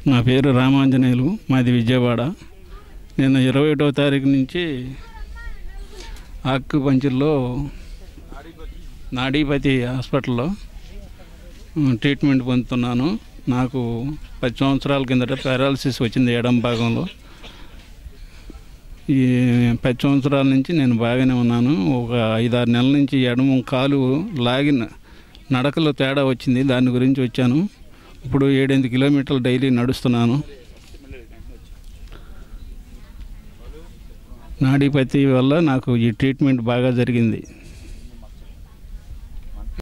నా పేరు రామాంజనేయులు మాది విజయవాడ నేను ఇరవై ఒకటో తారీఖు నుంచి ఆక్యుపంచర్లో నాడీపతి హాస్పిటల్లో ఉమ్, ట్రీట్మెంట్ పొందుతున్నాను నాకు పది సంవత్సరాల కిందట పారాలసిస్ వచ్చింది ఎడం భాగంలో ఈ పది సంవత్సరాల నుంచి నేను బాగానే ఉన్నాను ఒక ఐదారు నెలల నుంచి ఎడమ కాలు లాగిన నడకలో తేడా వచ్చింది దాని గురించి వచ్చాను ఇప్పుడు ఏడెనిమిది కిలోమీటర్లు డైలీ నడుస్తున్నాను నాడీపతి వల్ల నాకు ఈ ట్రీట్మెంట్ బాగా జరిగింది